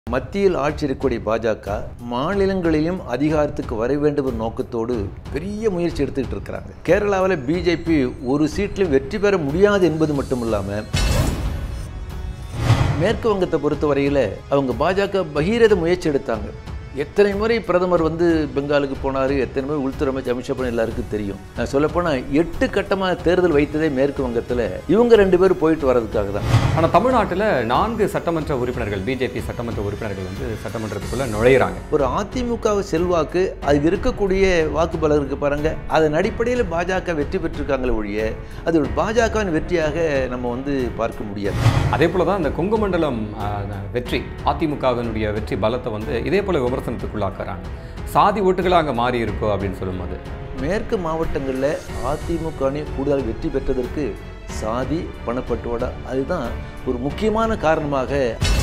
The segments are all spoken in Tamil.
மத்தியில் ஆட்சி இருக்கக்கூடிய பாஜக மாநிலங்களிலும் அதிகாரத்துக்கு வர வேண்டும் என்ற நோக்கத்தோடு பெரிய முயற்சி எடுத்துக்கிட்டு இருக்கிறாங்க கேரளாவில் பிஜேபி ஒரு சீட்லையும் வெற்றி பெற முடியாது என்பது மட்டும் இல்லாமல் மேற்கு வங்கத்தை பொறுத்தவரையில் அவங்க பாஜக பகீரத முயற்சி எடுத்தாங்க எத்தனை முறை பிரதமர் வந்து பெங்காலுக்கு போனார் எத்தனை முறை உள்துறை அமைச்சர் அமித்ஷா பண்ண எல்லாருக்கும் தெரியும் நான் சொல்லப்போனால் எட்டு கட்டமாக தேர்தல் வைத்ததே மேற்கு வங்கத்தில் இவங்க ரெண்டு பேரும் போயிட்டு வர்றதுக்காக தான் ஆனால் தமிழ்நாட்டில் நான்கு சட்டமன்ற உறுப்பினர்கள் பிஜேபி சட்டமன்ற உறுப்பினர்கள் வந்து சட்டமன்றத்துக்குள்ள நுழையிறாங்க ஒரு அதிமுக செல்வாக்கு அது இருக்கக்கூடிய வாக்குபலம் இருக்கு பாருங்க அதன் அடிப்படையில் பாஜக வெற்றி பெற்றிருக்காங்களே ஒழிய அது ஒரு பாஜகவின் வெற்றியாக நம்ம வந்து பார்க்க முடியாது அதே போல தான் இந்த கொங்கு மண்டலம் ஆ, வெற்றி அதிமுகவினுடைய வெற்றி பலத்தை வந்து இதே போல விமர்சனத்துக்குள்ளாக்குறாங்க சாதி ஓட்டுகளாக அங்கே மாறி இருக்கோ அப்படின்னு சொல்லும்போது மேற்கு மாவட்டங்களில் அதிமுக அணி கூடுதல் வெற்றி பெற்றதற்கு சாதி பணப்பட்டுவாடா அதுதான் ஒரு முக்கியமான காரணமாக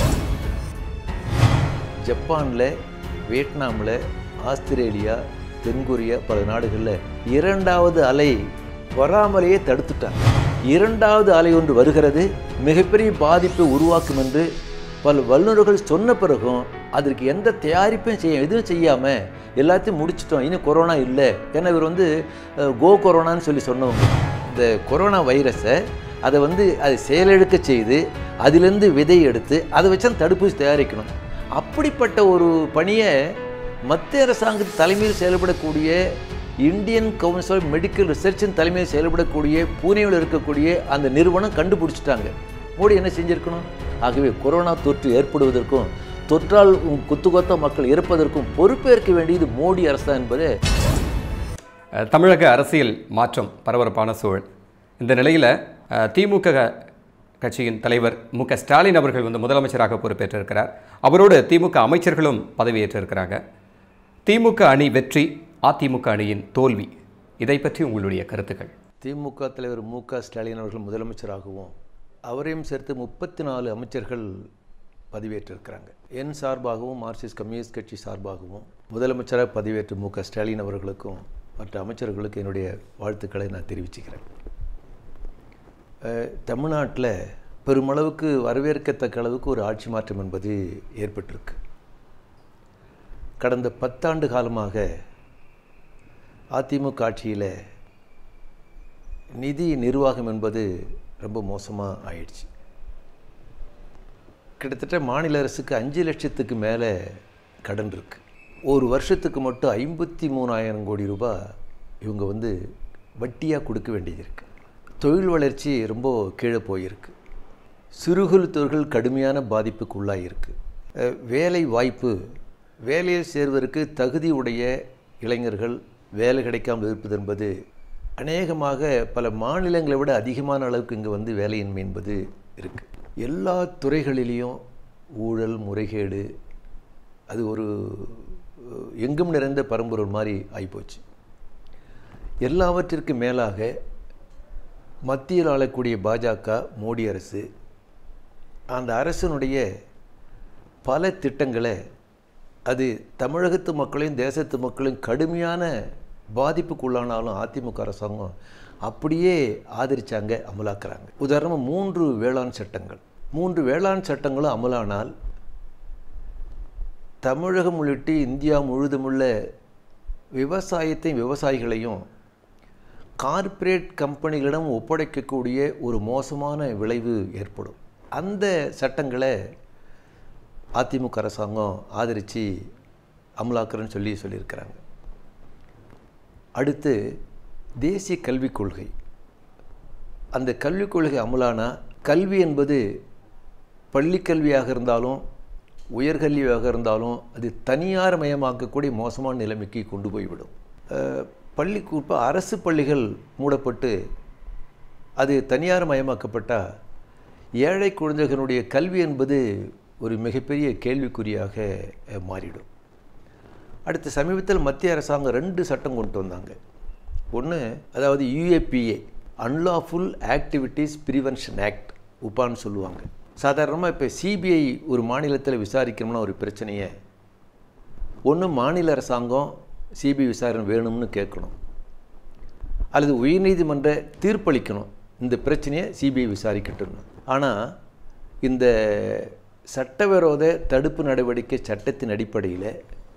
ஜப்பானில் வியட்நாமில் ஆஸ்திரேலியா தென்கொரியா பல நாடுகளில் இரண்டாவது அலை வராமலேயே தடுத்துட்டாங்க இரண்டாவது அலை ஒன்று வருகிறது மிகப்பெரிய பாதிப்பை உருவாக்கும் என்று பல வல்லுநர்கள் சொன்ன பிறகும் அதற்கு எந்த தயாரிப்பும் செய்ய எதுவும் செய்யாமல் எல்லாத்தையும் முடிச்சிட்டோம் இன்னும் கொரோனா இல்லை ஏன்னா இவர் வந்து அஹ், கோ கொரோனான்னு சொல்லி சொன்னவங்க இந்த கொரோனா வைரஸை அதை வந்து அதை செயலிழக்க செய்து அதிலிருந்து விதை எடுத்து அதை வச்சு அந்த தடுப்பூசி தயாரிக்கணும் அப்படிப்பட்ட ஒரு பணியை மத்திய அரசாங்க தலைமையில் செயல்படக்கூடிய இந்தியன் கவுன்சில் ஆஃப் மெடிக்கல் ரிசர்ச்சின் தலைமையில் செயல்படக்கூடிய பூனேவில் இருக்கக்கூடிய அந்த நிறுவனம் கண்டுபிடிச்சிட்டாங்க மோடி என்ன செஞ்சிருக்கணும் ஆகவே கொரோனா தொற்று ஏற்படுவதற்கும் தொற்றால் குத்து கொத்த மக்கள் இறப்பதற்கும் பொறுப்பேற்க வேண்டியது மோடி அரசு தான் என்பதை அஹ், தமிழக அரசியல் மாற்றம் பரபரப்பான சூழல் இந்த நிலையில் திமுக கட்சியின் தலைவர் மு க ஸ்டாலின் அவர்கள் வந்து முதலமைச்சராக பொறுப்பேற்றிருக்கிறார் அவரோடு திமுக அமைச்சர்களும் பதவியேற்றிருக்கிறாங்க திமுக அணி வெற்றி அதிமுக அணியின் தோல்வி இதை பற்றி உங்களுடைய கருத்துக்கள் திமுக தலைவர் மு க ஸ்டாலின் அவர்கள் முதலமைச்சராகவும் அவரையும் சேர்த்து முப்பத்தி நாலு அமைச்சர்கள் பதவியேற்றிருக்கிறாங்க என் சார்பாகவும் மார்க்சிஸ்ட் கம்யூனிஸ்ட் கட்சி சார்பாகவும் முதலமைச்சராக பதவியேற்ற மு க ஸ்டாலின் அவர்களுக்கும் மற்ற அமைச்சர்களுக்கும் என்னுடைய வாழ்த்துக்களை நான் தெரிவிச்சுக்கிறேன் அஹ், தமிழ்நாட்டில் பெருமளவுக்கு வரவேற்கத்தக்க அளவுக்கு ஒரு ஆட்சி மாற்றம் என்பது ஏற்பட்டிருக்கு கடந்த பத்தாண்டு காலமாக அதிமுக ஆட்சியில் நிதி நிர்வாகம் என்பது ரொம்ப மோசமாக ஆயிடுச்சு கிட்டத்தட்ட மாநில அரசுக்கு அஞ்சு லட்சத்துக்கு மேலே கடன் இருக்கு ஒரு வருஷத்துக்கு மட்டும் ஐம்பத்தி மூணாயிரம் கோடி ரூபாய் இவங்க வந்து வட்டியாக கொடுக்க வேண்டியது இருக்கு தொழில் வளர்ச்சி ரொம்ப கீழே போயிருக்கு சிறுகுறு தொழில்கள் கடுமையான பாதிப்புக்கு உள்ளாயிருக்கு அஹ், வேலை வாய்ப்பு வேலையில் சேர்வதற்கு தகுதி உடைய இளைஞர்கள் வேலை கிடைக்காமல் இருப்பது என்பது அநேகமாக பல மாநிலங்களை விட அதிகமான அளவுக்கு இங்கே வந்து வேலையின்மை என்பது இருக்குது எல்லா துறைகளிலையும் ஊழல் முறைகேடு அது ஒரு அஹ், எங்கும் நிறைந்த பரம்பொருள் மாதிரி ஆகிப்போச்சு எல்லாவற்றிற்கும் மேலாக மத்தியில் ஆளக்கூடிய பாஜக மோடி அரசு அந்த அரசினுடைய பல திட்டங்களை அது தமிழகத்து மக்களையும் தேசத்து மக்களையும் கடுமையான பாதிப்புக்குள்ளானாலும் அதிமுக அரசாங்கம் அப்படியே ஆதரிச்சாங்க அமலாக்குறாங்க உதாரணமாக மூன்று வேளாண் சட்டங்கள் மூன்று வேளாண் சட்டங்களும் அமலானால் தமிழகம் உள்ளிட்டு இந்தியா முழுதுமுள்ள விவசாயத்தையும் விவசாயிகளையும் கார்ப்பரேட் கம்பெனிகளிடம் ஒப்படைக்கக்கூடிய ஒரு மோசமான விளைவு ஏற்படும் அந்த சட்டங்களை அதிமுக அரசாங்கம் ஆதரித்து அமலாக்குறேன்னு சொல்லி சொல்லியிருக்கிறாங்க அடுத்து தேசிய கல்விக் கொள்கை அந்த கல்விக் கொள்கை அமலானா கல்வி என்பது பள்ளி கல்வியாக இருந்தாலும் உயர்கல்வியாக இருந்தாலும் அது தனியார் மயமாக்கக்கூடிய மோசமான நிலைமைக்கு கொண்டு போய்விடும் அஹ், பள்ளி இப்போ அரசு பள்ளிகள் மூடப்பட்டு அது தனியார் மயமாக்கப்பட்டால் ஏழை குழந்தைகளுடைய கல்வி என்பது ஒரு மிகப்பெரிய கேள்விக்குறியாக அஹ், மாறிடும் அடுத்து சமீபத்தில் மத்திய அரசாங்கம் ரெண்டு சட்டம் கொண்டு வந்தாங்க ஒன்று அதாவது UAPA unlawful activities prevention act உப்பான்னு சொல்லுவாங்க சாதாரணமாக இப்போ சிபிஐ ஒரு மாநிலத்தில் விசாரிக்கணும்னா ஒரு பிரச்சனையை ஒன்று மாநில அரசாங்கம் சிபிஐ விசாரணை வேணும்னு கேட்கணும் அல்லது உயர்நீதிமன்ற தீர்ப்பளிக்கணும் இந்த பிரச்சனையை சிபிஐ விசாரிக்கட்டும்னு ஆனால் இந்த சட்டவிரோத தடுப்பு நடவடிக்கை சட்டத்தின் அடிப்படையில்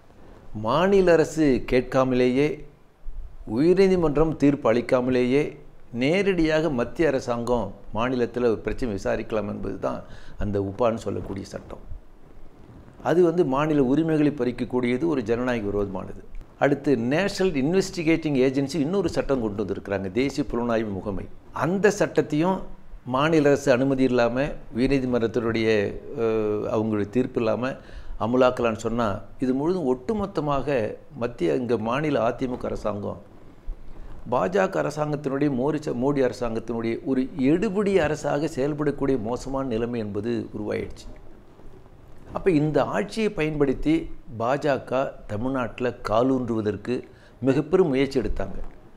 மாநில அரசு கேட்காமலேயே உயர்நீதிமன்றம் தீர்ப்பு அளிக்காமலேயே நேரடியாக மத்திய அரசாங்கம் மாநிலத்தில் ஒரு பிரச்சனை விசாரிக்கலாம் என்பது தான் அந்த உப்பான்னு சொல்லக்கூடிய சட்டம் அது வந்து மாநில உரிமைகளை பறிக்கக்கூடியது ஒரு ஜனநாயக விரோதமானது அடுத்து நேஷனல் இன்வெஸ்டிகேட்டிங் ஏஜென்சி இன்னொரு சட்டம் கொண்டு வந்திருக்கிறாங்க தேசிய புலனாய்வு முகமை அந்த சட்டத்தையும் மாநில அரசு அனுமதி இல்லாமல் உயர்நீதிமன்றத்தினுடைய அஹ், அவங்களுடைய தீர்ப்பு இல்லாமல் அமுலாக்கலான்னு சொன்னால் இது முழுதும் ஒட்டுமொத்தமாக மத்திய இங்கே மாநில அதிமுக அரசாங்கம் பாஜக அரசாங்கத்தினுடைய மோடி மோடி அரசாங்கத்தினுடைய ஒரு எடுபிடி அரசாக செயல்படக்கூடிய மோசமான நிலைமை என்பது உருவாயிடுச்சு அப்போ இந்த ஆட்சியை பயன்படுத்தி பாஜக தமிழ்நாட்டில் காலூன்றுவதற்கு மிகப்பெரும் முயற்சி எடுத்தாங்க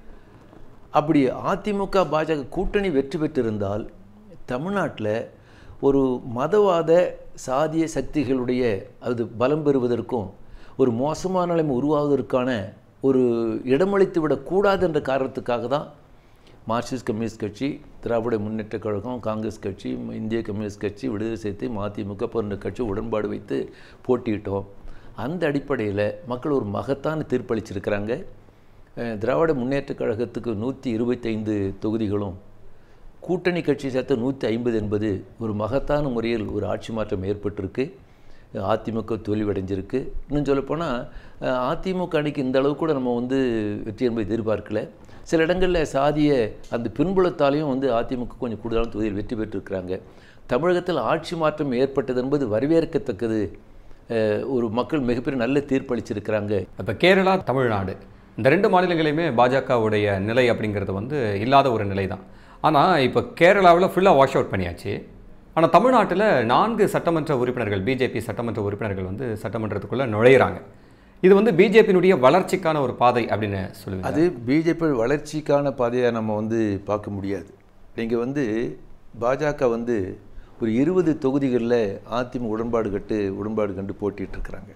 அப்படி அதிமுக பாஜக கூட்டணி வெற்றி பெற்றிருந்தால் தமிழ்நாட்டில் ஒரு மதவாத சாதிய சக்திகளுடைய அது பலம் பெறுவதற்கும் ஒரு மோசமான நிலைமை உருவாவதற்கான ஒரு இடமளித்து விடக்கூடாது என்ற காரணத்துக்காக தான் மார்க்சிஸ்ட் கம்யூனிஸ்ட் கட்சி திராவிட முன்னேற்றக் கழகம் காங்கிரஸ் கட்சி இந்திய கம்யூனிஸ்ட் கட்சி விடுதலை சேர்த்து மதிமுக போன்ற கட்சி உடன்பாடு வைத்து போட்டியிட்டோம் அந்த அடிப்படையில் மக்கள் ஒரு மகத்தான தீர்ப்பளிச்சிருக்கிறாங்க அஹ், திராவிட முன்னேற்றக் கழகத்துக்கு நூற்றி இருபத்தைந்து தொகுதிகளும் கூட்டணி கட்சி சேர்த்த நூற்றி ஐம்பது என்பது ஒரு மகத்தான முறையில் ஒரு ஆட்சி மாற்றம் ஏற்பட்டிருக்கு அதிமுக தோல்வியடைஞ்சிருக்கு இன்னும் சொல்லப்போனால் அஹ், அதிமுக அணிக்கு இந்த அளவு கூட நம்ம வந்து வெற்றி என்பதை எதிர்பார்க்கல சில இடங்களில் சாதிய அந்த பின்புலத்தாலையும் வந்து அதிமுக கொஞ்சம் கூடுதலான தொகுதியில் வெற்றி பெற்றிருக்கிறாங்க தமிழகத்தில் ஆட்சி மாற்றம் ஏற்பட்டது என்பது வரவேற்கத்தக்கது அஹ், ஒரு மக்கள் மிகப்பெரிய நல்ல தீர்ப்பளிச்சிருக்கிறாங்க இப்போ கேரளா தமிழ்நாடு இந்த ரெண்டு மாநிலங்களையுமே பாஜகவுடைய நிலை அப்படிங்கிறது வந்து இல்லாத ஒரு நிலை தான் ஆனால் இப்போ கேரளாவில் ஃபுல்லாக வாஷ் அவுட் பண்ணியாச்சு ஆனால் தமிழ்நாட்டில் நான்கு சட்டமன்ற உறுப்பினர்கள் பிஜேபி சட்டமன்ற உறுப்பினர்கள் வந்து சட்டமன்றத்துக்குள்ளே நுழையிறாங்க இது வந்து பிஜேபியினுடைய வளர்ச்சிக்கான ஒரு பாதை அப்படின்னு சொல்லுவீங்க அது பிஜேபி வளர்ச்சிக்கான பாதையை நம்ம வந்து பார்க்க முடியாது நீங்கள் வந்து பாஜக வந்து ஒரு இருபது தொகுதிகளில் அதிமுக உடன்பாடு கட்டு உடன்பாடு கண்டு போட்டிட்டு இருக்கிறாங்க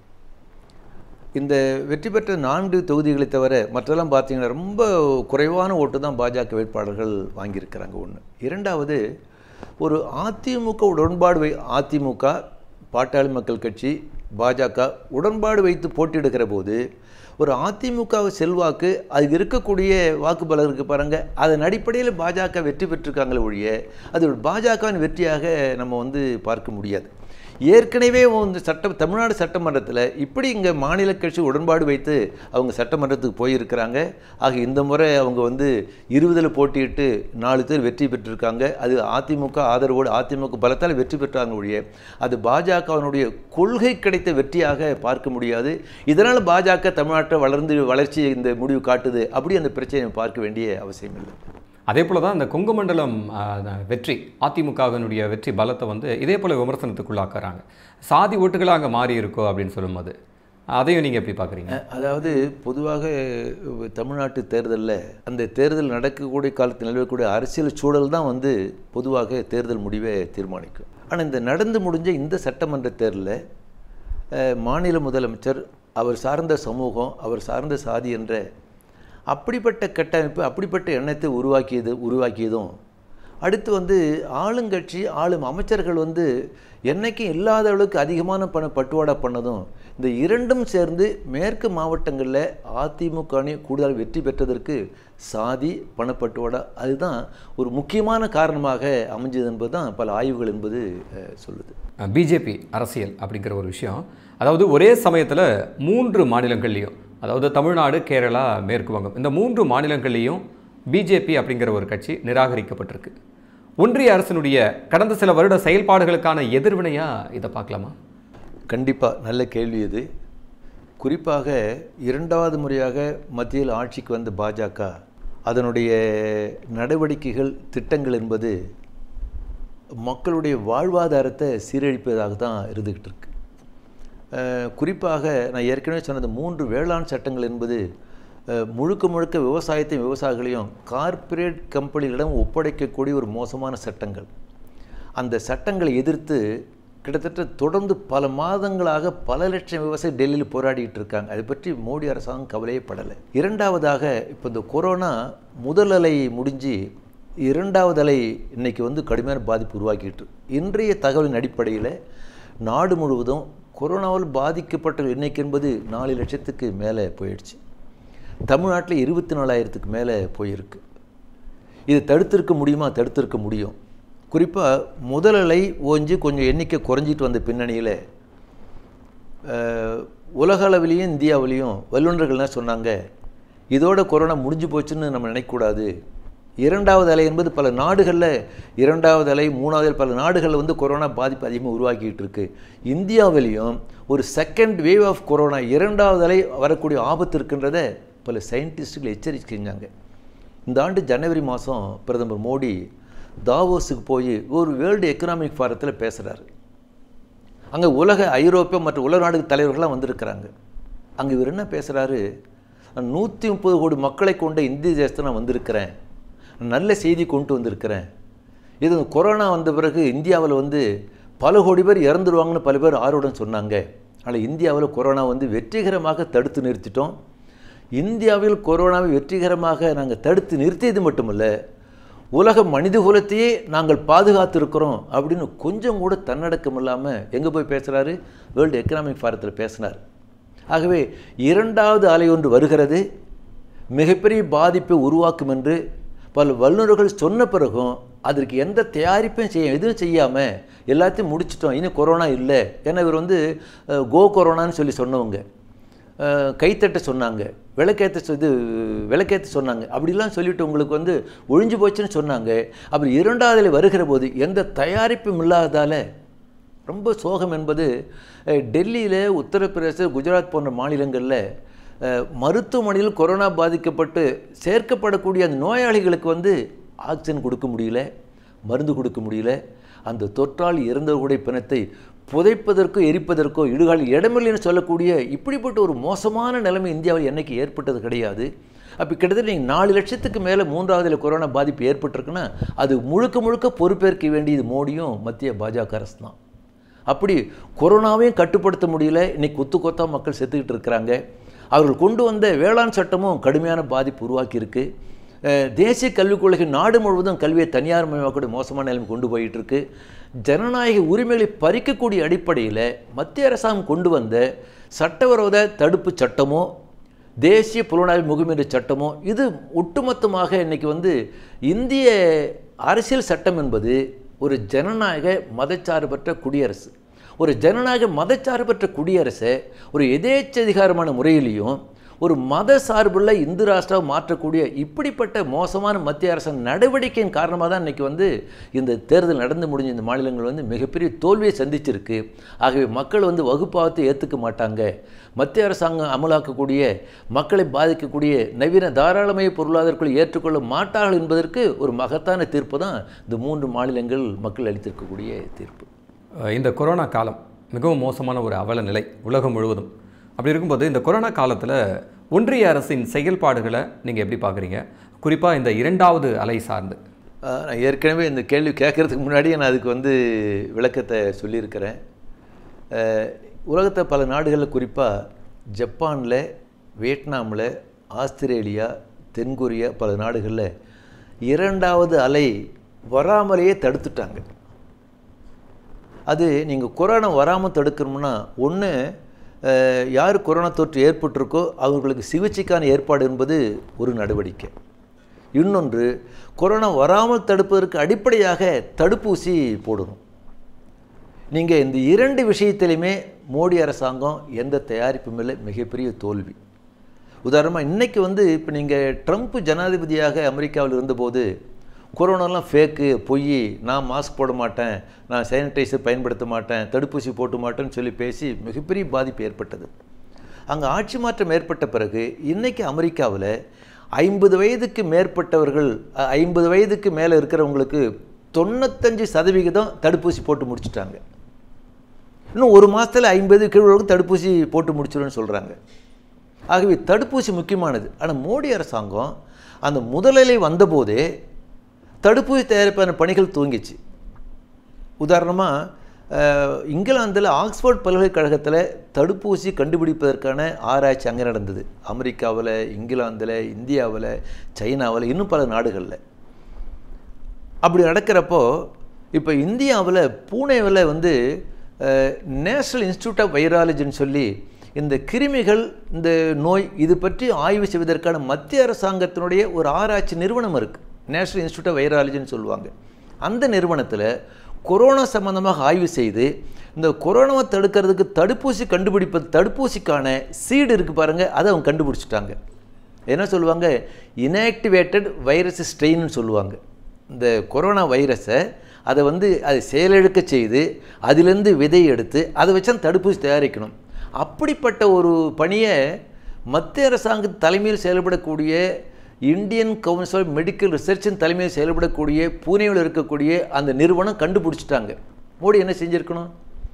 இந்த வெற்றி பெற்ற நான்கு தொகுதிகளை தவிர மற்றெல்லாம் பார்த்தீங்கன்னா ரொம்ப குறைவான ஓட்டு தான் பாஜக வேட்பாளர்கள் வாங்கியிருக்கிறாங்க ஒன்று இரண்டாவது ஒரு அதிமுக உடன்பாடு வை அதிமுக பாட்டாளி மக்கள் கட்சி பாஜக உடன்பாடு வைத்து போட்டியிடுகிற போது ஒரு அதிமுக செல்வாக்கு அது இருக்கக்கூடிய வாக்குபலம் இருக்கு பாருங்க அதன் அடிப்படையில் பாஜக வெற்றி பெற்றிருக்காங்களே ஒழிய அது ஒரு பாஜகவின் வெற்றியாக நம்ம வந்து பார்க்க முடியாது ஏற்கனவே வந்து சட்ட தமிழ்நாடு சட்டமன்றத்தில் இப்படி இங்கே மாநில கட்சி உடன்பாடு வைத்து அவங்க சட்டமன்றத்துக்கு போயிருக்கிறாங்க ஆக இந்த முறை அவங்க வந்து இருபதில் போட்டியிட்டு நாலு பேர் வெற்றி பெற்றிருக்காங்க அது அதிமுக ஆதரவோடு அதிமுக பலத்தால் வெற்றி பெற்றாங்க ஒழிய அது பாஜகவினுடைய கொள்கை கிடைத்த வெற்றியாக பார்க்க முடியாது இதனால் பாஜக தமிழ்நாட்டை வளர்ந்து வளர்ச்சி இந்த முடிவு காட்டுது அப்படி அந்த பிரச்சனையை பார்க்க வேண்டிய அவசியம் இல்லை அதே போல தான் இந்த கொங்கு மண்டலம் ஆ, வெற்றி அதிமுகவினுடைய வெற்றி பலத்தை வந்து இதே போல விமர்சனத்துக்குள்ளாக்குறாங்க சாதி ஓட்டுகளாக அங்கே மாறி இருக்கோ அப்படின்னு சொல்லும்போது அதையும் நீங்கள் எப்படி பார்க்குறீங்க அதாவது பொதுவாக அஹ், தமிழ்நாட்டு தேர்தலில் அந்த தேர்தல் நடக்கக்கூடிய காலத்தில் நிலவக்கூடிய அரசியல் சூழல் தான் வந்து பொதுவாக தேர்தல் முடிவை தீர்மானிக்கும் ஆனால் இந்த நடந்து முடிஞ்ச இந்த சட்டமன்ற தேர்தலில் அஹ், மாநில முதலமைச்சர் அவர் சார்ந்த சமூகம் அவர் சார்ந்த சாதி என்ற அப்படிப்பட்ட கட்டமைப்பு அப்படிப்பட்ட எண்ணத்தை உருவாக்கியது உருவாக்கியதும் அடுத்து வந்து ஆளுங்கட்சி ஆளும் அமைச்சர்கள் வந்து என்னைக்கும் இல்லாத அளவுக்கு அதிகமான பண பட்டுவாடா பண்ணதும் இந்த இரண்டும் சேர்ந்து மேற்கு மாவட்டங்களில் அதிமுக அணி கூடுதல் வெற்றி பெற்றதற்கு சாதி பணப்பட்டுவாடா அதுதான் ஒரு முக்கியமான காரணமாக அமைஞ்சது என்பது தான் பல ஆய்வுகள் என்பது அஹ், சொல்லுது பிஜேபி அரசியல் அப்படிங்கிற ஒரு விஷயம் அதாவது ஒரே சமயத்தில் மூன்று மாநிலங்கள்லையும் அதாவது தமிழ்நாடு கேரளா மேற்கு வங்கம் இந்த மூன்று மாநிலங்கள்லேயும் பிஜேபி அப்படிங்கிற ஒரு கட்சி நிராகரிக்கப்பட்டிருக்கு ஒன்றிய அரசினுடைய கடந்த சில வருட செயல்பாடுகளுக்கான எதிர்வினையாக இதை பார்க்கலாமா கண்டிப்பாக நல்ல கேள்வி இது குறிப்பாக இரண்டாவது முறையாக மத்தியில் ஆட்சிக்கு வந்த பாஜக அதனுடைய நடவடிக்கைகள் திட்டங்கள் என்பது மக்களுடைய வாழ்வாதாரத்தை சீரழிப்பதாக தான் இருந்துக்கிட்டு இருக்கு அஹ், குறிப்பாக நான் ஏற்கனவே சொன்னது மூன்று வேளாண் சட்டங்கள் என்பது அஹ், முழுக்க முழுக்க விவசாயத்தையும் விவசாயிகளையும் கார்ப்பரேட் கம்பெனிகளிடம் ஒப்படைக்கக்கூடிய ஒரு மோசமான சட்டங்கள் அந்த சட்டங்களை எதிர்த்து கிட்டத்தட்ட தொடர்ந்து பல மாதங்களாக பல லட்சம் விவசாயி டெல்லியில் போராடிட்டு இருக்காங்க அதை பற்றி மோடி அரசாங்கம் கவலையே படலை இரண்டாவதாக இப்போ இந்த கொரோனா முதல் அலை முடிஞ்சு இரண்டாவது அலை இன்னைக்கு வந்து கடுமையான பாதிப்பு உருவாக்கிட்டு இருக்கு. இன்றைய தகவலின் அடிப்படையில் நாடு முழுவதும் கொரோனாவால் பாதிக்கப்பட்ட எண்ணிக்கை என்பது நாலு லட்சத்துக்கு மேலே போயிடுச்சு தமிழ்நாட்டில் இருபத்தி நாலாயிரத்துக்கு மேலே போயிருக்கு இது தடுத்திருக்க முடியுமா தடுத்திருக்க முடியும் குறிப்பாக முதல் அலை ஓஞ்சி கொஞ்சம் எண்ணிக்கை குறைஞ்சிட்டு வந்த பின்னணியில் அஹ், உலக அளவிலையும் இந்தியாவிலையும் வல்லுநர்கள்லாம் சொன்னாங்க இதோட கொரோனா முடிஞ்சு போச்சுன்னு நம்ம நினைக்கக்கூடாது இரண்டாவது அலை என்பது பல நாடுகளில் இரண்டாவது அலை மூணாவது அலை பல நாடுகளில் வந்து கொரோனா பாதிப்பு அதிகமாக உருவாக்கிட்டு இருக்கு இந்தியாவிலையும் ஒரு செகண்ட் வேவ் ஆஃப் கொரோனா இரண்டாவது அலை வரக்கூடிய ஆபத்து இருக்கின்றதை பல சயின்டிஸ்டுகள் எச்சரிக்கை செஞ்சாங்க இந்த ஆண்டு ஜனவரி மாதம் பிரதமர் மோடி தாவோஸுக்கு போய் ஒரு வேர்ல்டு எக்கனாமிக் ஃபாரத்தில் பேசுகிறாரு அங்கே உலக ஐரோப்பிய மற்றும் உலக நாடு தலைவர்கள்லாம் வந்திருக்கிறாங்க அங்கே இவர் என்ன பேசுகிறாரு நூற்றி முப்பது கோடி மக்களை கொண்ட இந்திய தேசத்தை நான் வந்திருக்கிறேன் நல்ல செய்தி கொண்டு வந்திருக்கிறேன் இது கொரோனா வந்த பிறகு இந்தியாவில் வந்து பல கோடி பேர் இறந்துருவாங்கன்னு பல பேர் ஆர்வடன் சொன்னாங்க ஆனால் இந்தியாவில் கொரோனா வந்து வெற்றிகரமாக தடுத்து நிறுத்திட்டோம் இந்தியாவில் கொரோனாவை வெற்றிகரமாக நாங்கள் தடுத்து நிறுத்தியது மட்டுமல்ல உலக மனித குலத்தையே நாங்கள் பாதுகாத்திருக்கிறோம் அப்படின்னு கொஞ்சம் கூட தன்னடக்கம் இல்லாமல் எங்கே போய் பேசுகிறாரு வேர்ல்டு எக்கனாமிக் ஃபாரத்தில் பேசினார் ஆகவே இரண்டாவது அலை ஒன்று வருகிறது மிகப்பெரிய பாதிப்பை உருவாக்கும் என்று பல வல்லுநர்கள் சொன்ன பிறகும் அதற்கு எந்த தயாரிப்பும் செய்ய எதுவும் செய்யாமல் எல்லாத்தையும் முடிச்சிட்டோம் இனி கொரோனா இல்லை ஏன்னா இவர் வந்து அஹ், கோ கொரோனான்னு சொல்லி சொன்னவங்க அஹ், கைத்தட்ட சொன்னாங்க விளக்கேற்ற சொ- இது விளக்கேற்ற சொன்னாங்க அப்படிலாம் சொல்லிட்டு உங்களுக்கு வந்து ஒழிஞ்சு போச்சுன்னு சொன்னாங்க அப்படி இரண்டாவதுல வருகிற போது எந்த தயாரிப்பும் இல்லாததால் ரொம்ப சோகம் என்பது அஹ், டெல்லியில் உத்தரப்பிரதேச குஜராத் போன்ற மாநிலங்களில் அஹ், மருத்துவமனையில் கொரோனா பாதிக்கப்பட்டு சேர்க்கப்படக்கூடிய அந்த நோயாளிகளுக்கு வந்து ஆக்சிஜன் கொடுக்க முடியல மருந்து கொடுக்க முடியல அந்த தொற்றால் இறந்தவர்களுடைய பிணத்தை புதைப்பதற்கோ எரிப்பதற்கோ இடுகால் இடமில்லைன்னு சொல்லக்கூடிய இப்படிப்பட்ட ஒரு மோசமான நிலைமை இந்தியாவில் என்னைக்கு ஏற்பட்டது கிடையாது அப்போ கிட்டத்தட்ட நீங்கள் நாலு லட்சத்துக்கு மேலே மூன்றாவதுல கொரோனா பாதிப்பு ஏற்பட்டிருக்குன்னா அது முழுக்க முழுக்க பொறுப்பேற்க வேண்டியது மோடியும் மத்திய பாஜக அரசு தான் அப்படி கொரோனாவையும் கட்டுப்படுத்த முடியல இன்னைக்கு கொத்து கொத்தா மக்கள் செத்துக்கிட்டு இருக்கிறாங்க அவர்கள் கொண்டு வந்த வேளாண் சட்டமும் கடுமையான பாதிப்பு உருவாக்கியிருக்கு அஹ், தேசிய கல்விக் கொள்கை நாடு முழுவதும் கல்வியை தனியார் மயமாக்கக்கூடிய மோசமான நிலைமை கொண்டு போயிட்டு இருக்கு ஜனநாயக உரிமைகளை பறிக்கக்கூடிய அடிப்படையில் மத்திய அரசாங்கம் கொண்டு வந்த சட்டவிரோத தடுப்பு சட்டமோ தேசிய புலனாய்வு முகமீடு சட்டமோ இது ஒட்டுமொத்தமாக இன்னைக்கு வந்து இந்திய அரசியல் சட்டம் என்பது ஒரு ஜனநாயக மதச்சார்பற்ற குடியரசு ஒரு ஜனநாயக மதச்சார்பற்ற குடியரசை ஒரு எதேச்சதிகாரமான முறையிலையும் ஒரு மத சார்புள்ள இந்து ராஷ்டிராவை மாற்றக்கூடிய இப்படிப்பட்ட மோசமான மத்திய அரசின் நடவடிக்கையின் காரணமாக தான் இன்றைக்கி வந்து இந்த தேர்தல் நடந்து முடிஞ்ச இந்த மாநிலங்கள் வந்து மிகப்பெரிய தோல்வியை சந்திச்சிருக்கு ஆகவே மக்கள் வந்து வகுப்பாவத்தை ஏற்றுக்க மாட்டாங்க மத்திய அரசாங்கம் அமலாக்கக்கூடிய மக்களை பாதிக்கக்கூடிய நவீன தாராளமய பொருளாதாரக்குள் ஏற்றுக்கொள்ள மாட்டார்கள் என்பதற்கு ஒரு மகத்தான தீர்ப்பு தான் இந்த மூன்று மாநிலங்கள் மக்கள் அளித்திருக்கக்கூடிய தீர்ப்பு அஹ் இந்த கொரோனா காலம் மிகவும் மோசமான ஒரு அவல நிலை உலகம் முழுவதும் அப்படி இருக்கும்போது இந்த கொரோனா காலத்தில் ஒன்றிய அரசின் செயல்பாடுகளை நீங்கள் எப்படி பார்க்குறீங்க குறிப்பாக இந்த இரண்டாவது அலை சார்ந்து ஆஹ் நான் ஏற்கனவே இந்த கேள்வி கேட்கறதுக்கு முன்னாடியே நான் அதுக்கு வந்து விளக்கத்தை சொல்லியிருக்கிறேன் ஆஹ் உலகத்தை பல நாடுகளில் குறிப்பாக ஜப்பானில் வியட்நாமில் ஆஸ்திரேலியா தென்கொரியா பல நாடுகளில் இரண்டாவது அலை வராமலேயே தடுத்துட்டாங்க அது நீங்கள் கொரோனா வராமல் தடுக்கணும்னா ஒன்று யார் கொரோனா தொற்று ஏற்பட்டிருக்கோ அவர்களுக்கு சிகிச்சைக்கான ஏற்பாடு என்பது ஒரு நடவடிக்கை இன்னொன்று கொரோனா வராமல் தடுப்பதற்கு அடிப்படையாக தடுப்பூசி போடணும் நீங்கள் இந்த இரண்டு விஷயத்திலையுமே மோடி அரசாங்கம் எந்த தயாரிப்பும் இல்லை மிகப்பெரிய தோல்வி உதாரணமாக இன்றைக்கி வந்து இப்போ நீங்கள் ட்ரம்ப் ஜனாதிபதியாக அமெரிக்காவில் இருந்தபோது கொரோனாலாம் ஃபேக்கு பொய் நான் மாஸ்க் போட மாட்டேன் நான் சானிடைசர் பயன்படுத்த மாட்டேன் தடுப்பூசி போட்டு மாட்டேன்னு சொல்லி பேசி மிகப்பெரிய பாதிப்பு ஏற்பட்டது அங்கே ஆட்சி மாற்றம் ஏற்பட்ட பிறகு இன்றைக்கி அமெரிக்காவில் ஐம்பது வயதுக்கு மேற்பட்டவர்கள் அ- ஐம்பது வயதுக்கு மேலே இருக்கிறவங்களுக்கு தொண்ணூத்தஞ்சு சதவிகிதம் தடுப்பூசி போட்டு முடிச்சிட்டாங்க இன்னும் ஒரு மாதத்தில் ஐம்பது கீழோருக்கு தடுப்பூசி போட்டு முடிச்சிடும்னு சொல்கிறாங்க ஆகவே தடுப்பூசி முக்கியமானது ஆனால் மோடி அரசாங்கம் அந்த முதலிலை வந்தபோதே தடுப்பூசி தயாரிப்பான பணிகள் துவங்கிச்சு உதாரணமாக இங்கிலாந்தில் ஆக்ஸ்போர்ட் பல்கலைக்கழகத்தில் தடுப்பூசி கண்டுபிடிப்பதற்கான ஆராய்ச்சி அங்கே நடந்தது அமெரிக்காவில் இங்கிலாந்தில் இந்தியாவில் சைனாவில் இன்னும் பல நாடுகளில் அப்படி நடக்கிறப்போ இப்போ இந்தியாவில் பூனேவில் வந்து நேஷனல் இன்ஸ்டியூட் ஆஃப் வைராலஜின்னு சொல்லி இந்த கிருமிகள் இந்த நோய் இது பற்றி ஆய்வு செய்வதற்கான மத்திய அரசாங்கத்தினுடைய ஒரு ஆராய்ச்சி நிறுவனம் இருக்குது நேஷனல் இன்ஸ்டியூட் ஆஃப் வைராலஜின்னு சொல்லுவாங்க அந்த நிறுவனத்தில் கொரோனா சம்பந்தமாக ஆய்வு செய்து இந்த கொரோனாவை தடுக்கிறதுக்கு தடுப்பூசி கண்டுபிடிப்பது தடுப்பூசிக்கான சீடு இருக்குது பாருங்கள் அதை அவங்க கண்டுபிடிச்சிட்டாங்க என்ன சொல்லுவாங்க இன்ஆக்டிவேட்டட் வைரஸ் ஸ்ட்ரெயின்னு சொல்லுவாங்க இந்த கொரோனா வைரஸை அதை வந்து அதை செயலிழக்க செய்து அதிலிருந்து விதை எடுத்து அதை வச்சு அந்த தடுப்பூசி தயாரிக்கணும் அப்படிப்பட்ட ஒரு பணியை மத்திய அரசாங்க தலைமையில் செயல்படக்கூடிய இந்தியன் கவுன்சில் ஆஃப் மெடிக்கல் ரிசர்ச்சின் தலைமையில் செயல்படக்கூடிய பூனேவில் இருக்கக்கூடிய அந்த நிறுவனம் கண்டுபிடிச்சிட்டாங்க மோடி என்ன செஞ்சுருக்கணும்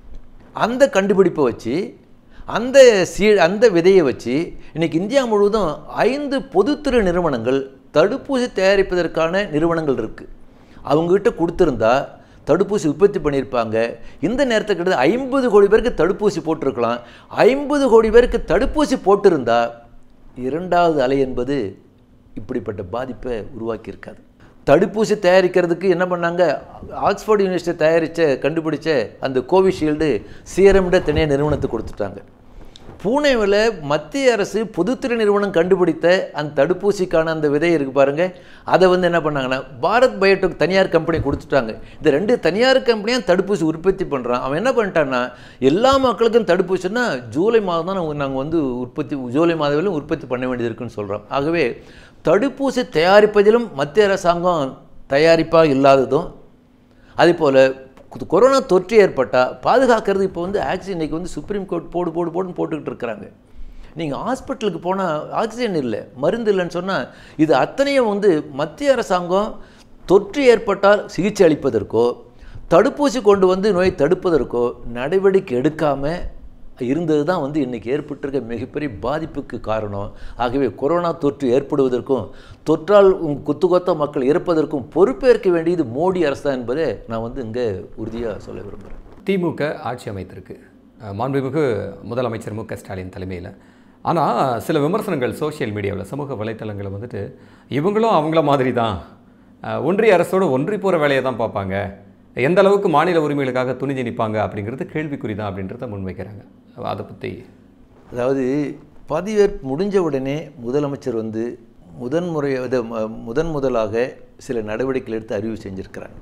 அந்த கண்டுபிடிப்பை வச்சு அந்த சீ அந்த விதையை வச்சு இன்னைக்கு இந்தியா முழுவதும் ஐந்து பொதுத்துறை நிறுவனங்கள் தடுப்பூசி தயாரிப்பதற்கான நிறுவனங்கள் இருக்குது அவங்ககிட்ட கொடுத்துருந்தா தடுப்பூசி உற்பத்தி பண்ணியிருப்பாங்க இந்த நேரத்துக்கு கிட்ட ஐம்பது கோடி பேருக்கு தடுப்பூசி போட்டிருக்கலாம் ஐம்பது கோடி பேருக்கு தடுப்பூசி போட்டிருந்தா இரண்டாவது அலை என்பது இப்படிப்பட்ட பாதிப்பை உருவாக்கியிருக்காது தடுப்பூசி தயாரிக்கிறதுக்கு என்ன பண்ணாங்க ஆக்ஸ்ஃபோர்ட் யூனிவர்சிட்டி தயாரித்த கண்டுபிடிச்ச அந்த கோவிஷீல்டு சீரம்ட தனியாக நிறுவனத்துக்கு கொடுத்துட்டாங்க பூனேவில் மத்திய அரசு பொதுத்துறை நிறுவனம் கண்டுபிடித்த அந்த தடுப்பூசிக்கான அந்த விதை இருக்குது பாருங்கள் அதை வந்து என்ன பண்ணாங்கன்னா பாரத் பயோடெக் தனியார் கம்பெனி கொடுத்துட்டாங்க இந்த ரெண்டு தனியார் கம்பெனியும் தடுப்பூசி உற்பத்தி பண்ணுறான் அவன் என்ன பண்ணிட்டான்னா எல்லா மக்களுக்கும் தடுப்பூசின்னா ஜூலை மாதம் தான் நாங்கள் வந்து உற்பத்தி ஜூலை மாதவிலும் உற்பத்தி பண்ண வேண்டியது இருக்குன்னு சொல்கிறோம் ஆகவே தடுப்பூசி தயாரிப்பதிலும் மத்திய அரசாங்கம் தயாரிப்பாக இல்லாததும் அதேபோல் கு- கொரோனா தொற்று ஏற்பட்டால் பாதுகாக்கிறது இப்போ வந்து ஆக்சிஜன் இன்னைக்கு வந்து சுப்ரீம் கோர்ட் போடு போடு போடுன்னு போட்டுக்கிட்டு இருக்கிறாங்க நீங்கள் ஹாஸ்பிட்டலுக்கு போனால் ஆக்சிஜன் இல்லை மருந்து இல்லைன்னு சொன்னால் இது அத்தனையும் வந்து மத்திய அரசாங்கம் தொற்று ஏற்பட்டால் சிகிச்சை அளிப்பதற்கோ தடுப்பூசி கொண்டு வந்து நோயை தடுப்பதற்கோ நடவடிக்கை எடுக்காமல் இருந்தது தான் வந்து இன்றைக்கி ஏற்பட்டிருக்க மிகப்பெரிய பாதிப்புக்கு காரணம் ஆகவே கொரோனா தொற்று ஏற்படுவதற்கும் தொற்றால் உம் குத்து கொத்த மக்கள் இறப்பதற்கும் பொறுப்பேற்க வேண்டியது மோடி அரசு தான் என்பதை நான் வந்து இங்கே உறுதியாக சொல்ல விரும்புகிறேன் திமுக ஆட்சி அமைத்திருக்கு அஹ் மாண்புமிகு முதலமைச்சர் மு க ஸ்டாலின் தலைமையில் ஆனால் சில விமர்சனங்கள் சோஷியல் மீடியாவில் சமூக வலைத்தளங்களில் வந்துட்டு இவங்களும் அவங்கள மாதிரி தான் அஹ் ஒன்றிய அரசோடு ஒன்றி போகிற வேலையை தான் பார்ப்பாங்க எந்த அளவுக்கு மாநில உரிமைகளுக்காக துணிஞ்சு நிற்பாங்க அப்படிங்கிறது கேள்விக்குறி தான் அப்படின்றத முன்வைக்கிறாங்க அதை பற்றி அதாவது பதவியேற்பு முடிஞ்ச உடனே முதலமைச்சர் வந்து முதன்முறை இது ம- முதன் முதலாக சில நடவடிக்கைகள் எடுத்து அறிவு செஞ்சுருக்கிறாங்க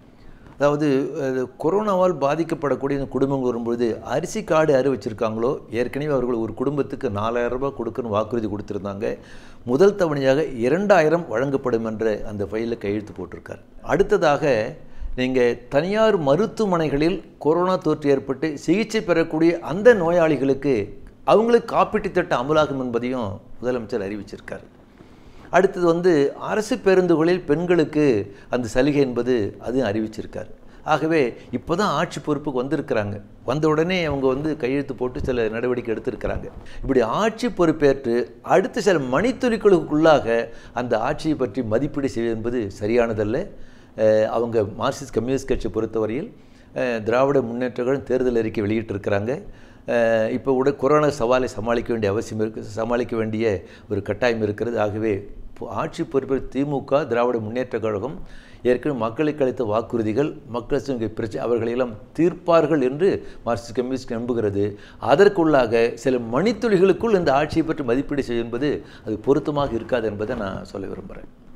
அதாவது அது கொரோனாவால் பாதிக்கப்படக்கூடிய இந்த குடும்பங்கள் வரும்பொழுது அரிசி கார்டு யார் வச்சுருக்காங்களோ ஏற்கனவே அவர்கள் ஒரு குடும்பத்துக்கு நாலாயிரம் ரூபாய் கொடுக்கணும் வாக்குறுதி கொடுத்துருந்தாங்க முதல் தவணையாக இரண்டாயிரம் வழங்கப்படும் என்ற அந்த ஃபைலில் கையெழுத்து போட்டிருக்கார் அடுத்ததாக நீங்கள் தனியார் மருத்துவமனைகளில் கொரோனா தொற்று ஏற்பட்டு சிகிச்சை பெறக்கூடிய அந்த நோயாளிகளுக்கு அவங்களுக்கு காப்பீட்டுத் திட்டம் அமலாகும் என்பதையும் முதலமைச்சர் அறிவிச்சிருக்கார் அடுத்தது வந்து அரசு பேருந்துகளில் பெண்களுக்கு அந்த சலுகை என்பது அதையும் அறிவிச்சிருக்கார் ஆகவே இப்போ தான் ஆட்சி பொறுப்புக்கு வந்திருக்கிறாங்க வந்த உடனே அவங்க வந்து கையெழுத்து போட்டு சில நடவடிக்கை எடுத்திருக்கிறாங்க இப்படி ஆட்சி பொறுப்பேற்று அடுத்த சில மணித்துளிகளுக்குள்ளாக அந்த ஆட்சியை பற்றி மதிப்பீடு செய்வது என்பது சரியானதல்ல அஹ் அவங்க மார்க்சிஸ்ட் கம்யூனிஸ்ட் கட்சி பொறுத்தவரையில் அஹ் திராவிட முன்னேற்ற கழகம் தேர்தல் அறிக்கை வெளியிட்டிருக்கிறாங்க அஹ் இப்போ கூட கொரோனா சவாலை சமாளிக்க வேண்டிய அவசியம் இருக்கு சமாளிக்க வேண்டிய ஒரு கட்டாயம் இருக்கிறது ஆகவே இப்போ ஆட்சி பொறுப்பில் திமுக திராவிட முன்னேற்ற கழகம் ஏற்கனவே மக்களுக்கு அளித்த வாக்குறுதிகள் மக்கள் சங்க பிரச்சனை அவர்களெல்லாம் தீர்ப்பார்கள் என்று மார்க்சிஸ்ட் கம்யூனிஸ்ட் நம்புகிறது அதற்குள்ளாக சில மணித்துளிகளுக்குள் இந்த ஆட்சியை பற்றி மதிப்பீடு செய்யும் என்பது அது பொருத்தமாக இருக்காது என்பதை நான் சொல்ல விரும்புகிறேன்